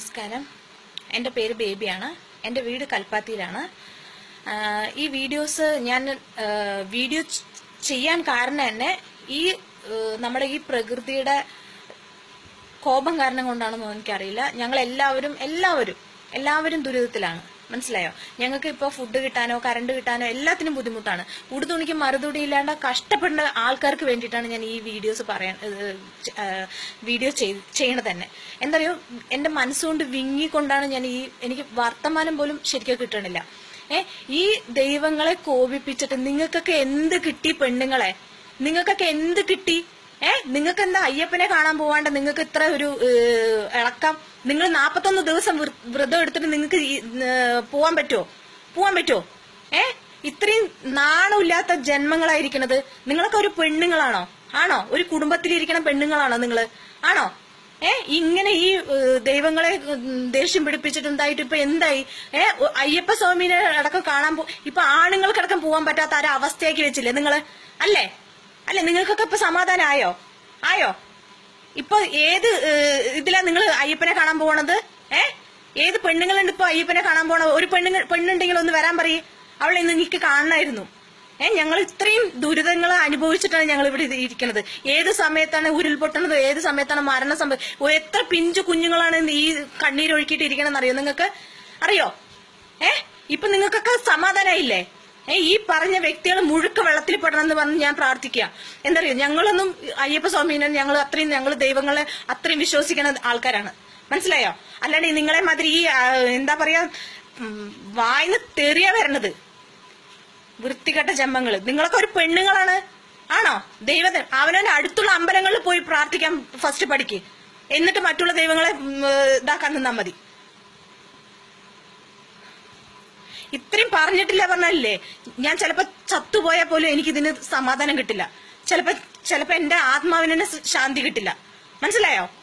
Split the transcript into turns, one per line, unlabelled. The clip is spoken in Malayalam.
നമസ്കാരം എൻ്റെ പേര് ബേബിയാണ് എൻ്റെ വീട് കൽപ്പാത്തിയിലാണ് ആഹ് ഈ വീഡിയോസ് ഞാൻ ആഹ് വീഡിയോ ച് ചെയ്യാൻ കാരണം തന്നെ ഈ ആഹ് നമ്മുടെ ഈ പ്രകൃതിയുടെ കോപം കാരണം കൊണ്ടാണെന്നോ എനിക്കറിയില്ല ഞങ്ങൾ എല്ലാവരും എല്ലാവരും എല്ലാവരും ദുരിതത്തിലാണ് മനസ്സിലായോ ഞങ്ങൾക്ക് ഇപ്പോൾ ഫുഡ് കിട്ടാനോ കറണ്ട് കിട്ടാനോ എല്ലാത്തിനും ബുദ്ധിമുട്ടാണ് ഉടുതുണിക്ക് മറുതുണി ഇല്ലാണ്ട് കഷ്ടപ്പെടുന്ന ആൾക്കാർക്ക് വേണ്ടിയിട്ടാണ് ഞാൻ ഈ വീഡിയോസ് പറയാൻ ഏഹ്, ച- ഏഹ്, വീഡിയോ ചെയ്- ചെയ്യണത് തന്നെ എന്തറിയോ എന്റെ മനസ്സുകൊണ്ട് വിങ്ങിക്കൊണ്ടാണ് ഞാൻ ഈ എനിക്ക് വർത്തമാനം പോലും ശരിക്കും കിട്ടണില്ല ഏ ഈ ദൈവങ്ങളെ കോപിപ്പിച്ചിട്ട് നിങ്ങൾക്കൊക്കെ എന്ത് കിട്ടി പെണ്ണുങ്ങളെ നിങ്ങൾക്കൊക്കെ എന്ത് കിട്ടി ഏ നിങ്ങൾക്ക് എന്താ അയ്യപ്പനെ കാണാൻ പോവാണ്ട് നിങ്ങൾക്ക് ഇത്ര ഒരു ഏഹ്, ഇളക്കം നിങ്ങൾ നാപ്പത്തൊന്ന് ദിവസം വ്ര- വ്രതം എടുത്തിട്ട് നിങ്ങൾക്ക് പോവാൻ പറ്റുമോ പോവാൻ പറ്റുമോ ഏ ഇത്രയും നാണമില്ലാത്ത ജന്മങ്ങളായിരിക്കണത് നിങ്ങളൊക്കെ ഒരു പെണ്ണുങ്ങളാണോ ആണോ ഒരു കുടുംബത്തിലിരിക്കണ പെണ്ണുങ്ങളാണോ നിങ്ങള് ആണോ ഏ ഇങ്ങനെ ഈ ഏഹ്, ദൈവങ്ങളെ ഉം, ദേഷ്യം പിടിപ്പിച്ചിട്ടുണ്ടായിട്ട് ഇപ്പൊ എന്തായി ഏ ഒ- അയ്യപ്പ സ്വാമിനെ അടക്കം കാണാൻ പോ ഇപ്പൊ ആണുങ്ങൾക്കടക്കം പോവാൻ പറ്റാത്ത ആ ഒരു അവസ്ഥയാക്കി വെച്ചില്ലേ നിങ്ങള് അല്ലേ അല്ലെ നിങ്ങൾക്കൊക്കെ ഇപ്പൊ സമാധാനം ആയോ ആയോ ഇപ്പൊ ഏത് ഏഹ്, ഇതിലാ നിങ്ങൾ അയ്യപ്പനെ കാണാൻ പോണത് ഏ ഏത് പെണ്ണുങ്ങളുണ്ട് ഇപ്പൊ അയ്യപ്പനെ കാണാൻ പോണ ഒരു പെണ്ണുങ്ങൾ പെണ്ണുണ്ടെങ്കിൽ ഒന്ന് വരാൻ പറയേ അവളെ ഇന്ന് എനിക്ക് കാണണമായിരുന്നു ഏ ഞങ്ങൾ ഇത്രയും ദുരിതങ്ങൾ അനുഭവിച്ചിട്ടാണ് ഞങ്ങൾ ഇവിടെ ഇത് ഇരിക്കുന്നത് ഏത് സമയത്താണ് ഉരുൾപൊട്ടുന്നത് ഏത് സമയത്താണ് മരണം സംഭവം എത്ര പിഞ്ചു കുഞ്ഞുങ്ങളാണ് ഇന്ന് ഈ കണ്ണീരൊഴുക്കിയിട്ട് ഇരിക്കണമെന്ന് അറിയോ നിങ്ങൾക്ക് അറിയോ ഏ ഇപ്പൊ നിങ്ങൾക്കൊക്കെ സമാധാനമായില്ലേ ഏ ഈ പറഞ്ഞ വ്യക്തികൾ മുഴുക്ക വെള്ളത്തിൽ പെടണമെന്ന് പറഞ്ഞ് ഞാൻ പ്രാർത്ഥിക്കുക എന്തറിയോ ഞങ്ങളൊന്നും അയ്യപ്പ സ്വാമീനെ ഞങ്ങൾ അത്രയും ഞങ്ങൾ ദൈവങ്ങളെ അത്രയും വിശ്വസിക്കുന്ന ആൾക്കാരാണ് മനസ്സിലായോ അല്ലാണ്ട് ഈ നിങ്ങളെ മാതിരി ഈ ആ, എന്താ പറയാ ഉം, വായിന്ന് തെറിയ വരണത് വൃത്തികെട്ട ജന്മങ്ങള് നിങ്ങളൊക്കെ ഒരു പെണ്ണുങ്ങളാണ് ആണോ ദൈവത്തെ അവനവന്റെ അടുത്തുള്ള അമ്പലങ്ങളിൽ പോയി പ്രാർത്ഥിക്കാൻ ഫസ്റ്റ് പഠിക്ക് എന്നിട്ട് മറ്റുള്ള ദൈവങ്ങളെ ഉം, ഇതാക്കാൻ നിന്നാ മതി ഇത്രയും പറഞ്ഞിട്ടില്ല പറഞ്ഞല്ലേ ഞാൻ ചിലപ്പോ ചത്തുപോയാൽ പോലും എനിക്കിതിന് സമാധാനം കിട്ടില്ല ചിലപ്പോ ചിലപ്പോ എന്റെ ആത്മാവിന് തന്നെ ശാന്തി കിട്ടില്ല മനസ്സിലായോ